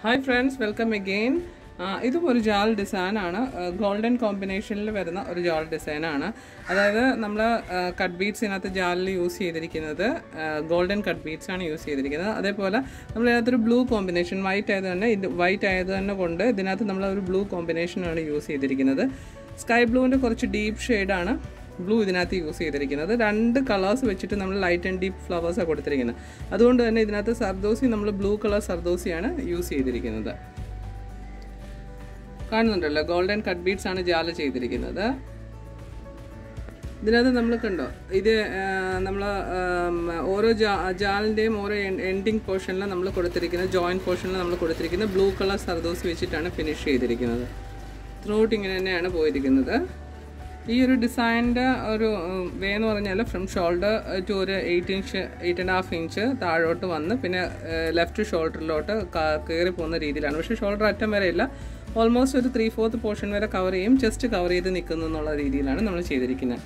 hi friends welcome again ഇതും ഒരു ജാൾ ഡിസൈനാണ് ഗോൾഡൻ കോമ്പിനേഷനിൽ വരുന്ന ഒരു ജാൾ ഡിസൈനാണ് അതായത് നമ്മൾ കട്ട് ബീഡ്സിനകത്ത് ജാലിൽ യൂസ് ചെയ്തിരിക്കുന്നത് ഗോൾഡൻ കട്ട് ബീഡ്സ് ആണ് യൂസ് ചെയ്തിരിക്കുന്നത് അതേപോലെ നമ്മൾ ഇതിനകത്തൊരു ബ്ലൂ കോമ്പിനേഷൻ വൈറ്റ് ആയത് തന്നെ ഇത് വൈറ്റ് ആയത് തന്നെ കൊണ്ട് ഇതിനകത്ത് നമ്മൾ ഒരു ബ്ലൂ കോമ്പിനേഷനാണ് യൂസ് ചെയ്തിരിക്കുന്നത് സ്കൈ ബ്ലൂവിൻ്റെ കുറച്ച് ഡീപ്പ് ഷെയ്ഡാണ് ബ്ലൂ ഇതിനകത്ത് യൂസ് ചെയ്തിരിക്കുന്നത് രണ്ട് കളേഴ്സ് വെച്ചിട്ട് നമ്മൾ ലൈറ്റ് ആൻഡ് ഡീപ്പ് ഫ്ലവേഴ്സാണ് കൊടുത്തിരിക്കുന്നത് അതുകൊണ്ട് തന്നെ ഇതിനകത്ത് സർദോസി നമ്മൾ ബ്ലൂ കളർ സർദോസിയാണ് യൂസ് ചെയ്തിരിക്കുന്നത് കാണുന്നുണ്ടല്ലോ ഗോൾഡൻ കട്ട് ബീഡ്സ് ആണ് ജാല ചെയ്തിരിക്കുന്നത് ഇതിനകത്ത് നമ്മൾ കണ്ടോ ഇത് നമ്മൾ ഓരോ ജാ ജാലിൻ്റെയും ഓരോ എൻഡിങ് പോർഷനിൽ നമ്മൾ കൊടുത്തിരിക്കുന്നത് ജോയിൻറ്റ് പോർഷനിൽ നമ്മൾ കൊടുത്തിരിക്കുന്നത് ബ്ലൂ കളർ സർദോസ് വെച്ചിട്ടാണ് ഫിനിഷ് ചെയ്തിരിക്കുന്നത് ത്രൂട്ട് ഇങ്ങനെ തന്നെയാണ് പോയിരിക്കുന്നത് ഈ ഒരു ഡിസൈനിൻ്റെ ഒരു വേ എന്ന് പറഞ്ഞാൽ ഫ്രം ഷോൾഡർ ടു ഒരു eight inch eight and half inch താഴോട്ട് വന്ന് പിന്നെ ലെഫ്റ്റ് ഷോൾഡറിലോട്ട് കയറി പോകുന്ന രീതിയിലാണ് പക്ഷേ ഷോൾഡർ അറ്റം വരെ ഇല്ല ഓൾമോസ്റ്റ് ഒരു ത്രീ ഫോർത്ത് പോർഷൻ വരെ കവർ ചെയ്യും ജസ്റ്റ് കവർ ചെയ്ത് നിൽക്കുന്നു എന്നുള്ള രീതിയിലാണ് നമ്മൾ ചെയ്തിരിക്കുന്നത്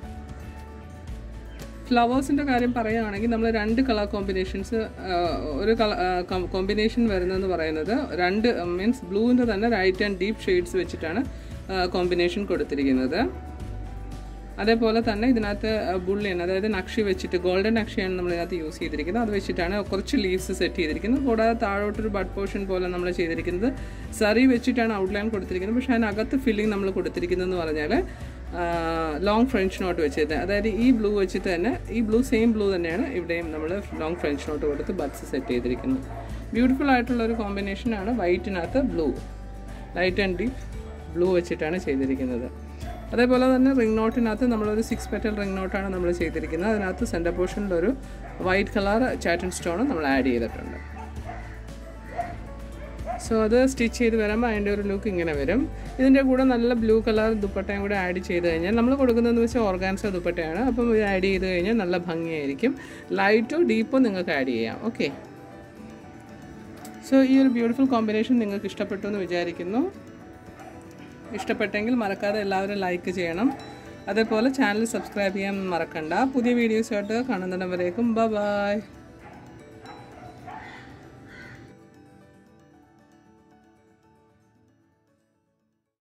ഫ്ലവേഴ്സിൻ്റെ കാര്യം പറയുകയാണെങ്കിൽ നമ്മൾ രണ്ട് കളർ കോമ്പിനേഷൻസ് ഒരു കളർ കോമ്പിനേഷൻ വരുന്നതെന്ന് പറയുന്നത് രണ്ട് മീൻസ് ബ്ലൂവിൻ്റെ തന്നെ റൈറ്റ് ആൻഡ് ഡീപ്പ് ഷെയ്ഡ്സ് വെച്ചിട്ടാണ് കോമ്പിനേഷൻ കൊടുത്തിരിക്കുന്നത് അതേപോലെ തന്നെ ഇതിനകത്ത് ബുള്ളിയൻ അതായത് നക്ഷി വെച്ചിട്ട് ഗോൾഡൻ നക്ഷിയാണ് നമ്മൾ ഇതിനകത്ത് യൂസ് ചെയ്തിരിക്കുന്നത് അത് വെച്ചിട്ടാണ് കുറച്ച് ലീവ്സ് സെറ്റ് ചെയ്തിരിക്കുന്നത് കൂടാതെ താഴോട്ടൊരു ബഡ് പോർഷൻ പോലെ നമ്മൾ ചെയ്തിരിക്കുന്നത് സറി വെച്ചിട്ടാണ് ഔട്ട്ലൈൻ കൊടുത്തിരിക്കുന്നത് പക്ഷേ അതിനകത്ത് ഫില്ലിംഗ് നമ്മൾ കൊടുത്തിരിക്കുന്നതെന്ന് പറഞ്ഞാൽ ലോങ് ഫ്രഞ്ച് നോട്ട് വെച്ചിട്ട് അതായത് ഈ ബ്ലൂ വെച്ചിട്ട് തന്നെ ഈ ബ്ലൂ സെയിം ബ്ലൂ തന്നെയാണ് ഇവിടെയും നമ്മൾ ലോങ് ഫ്രഞ്ച് നോട്ട് കൊടുത്ത് ബഡ്സ് സെറ്റ് ചെയ്തിരിക്കുന്നത് ബ്യൂട്ടിഫുൾ ആയിട്ടുള്ള ഒരു കോമ്പിനേഷനാണ് വൈറ്റിനകത്ത് blue light and deep blue വെച്ചിട്ടാണ് ചെയ്തിരിക്കുന്നത് അതേപോലെ തന്നെ റിംഗ് നോട്ടിനകത്ത് നമ്മളൊരു സിക്സ് പെറ്റൽ റിംഗ് നോട്ടാണ് നമ്മൾ ചെയ്തിരിക്കുന്നത് അതിനകത്ത് സെൻറ്റർ പോർഷനിലൊരു വൈറ്റ് കളർ ചാറ്റൻ സ്റ്റോൺ നമ്മൾ ആഡ് ചെയ്തിട്ടുണ്ട് സോ അത് സ്റ്റിച്ച് ചെയ്ത് വരുമ്പോൾ അതിൻ്റെ ഒരു ലുക്ക് ഇങ്ങനെ വരും ഇതിൻ്റെ കൂടെ നല്ല ബ്ലൂ കളർ ദുപ്പട്ടയും കൂടെ ആഡ് ചെയ്ത് കഴിഞ്ഞാൽ നമ്മൾ കൊടുക്കുന്നതെന്ന് വെച്ചാൽ ഓർഗാൻസ ദുപ്പട്ടയാണ് അപ്പം ഇത് ആഡ് ചെയ്ത് കഴിഞ്ഞാൽ നല്ല ഭംഗിയായിരിക്കും ലൈറ്റോ ഡീപ്പോ നിങ്ങൾക്ക് ആഡ് ചെയ്യാം ഓക്കെ സോ ഈ ഒരു ബ്യൂട്ടിഫുൾ കോമ്പിനേഷൻ നിങ്ങൾക്ക് ഇഷ്ടപ്പെട്ടു എന്ന് വിചാരിക്കുന്നു ഇഷ്ടപ്പെട്ടെങ്കിൽ മറക്കാതെ എല്ലാവരും ലൈക്ക് ചെയ്യണം അതേപോലെ ചാനൽ സബ്സ്ക്രൈബ് ചെയ്യാൻ മറക്കണ്ട പുതിയ വീഡിയോസായിട്ട് കാണുന്നിടം വരേക്കും ബൈ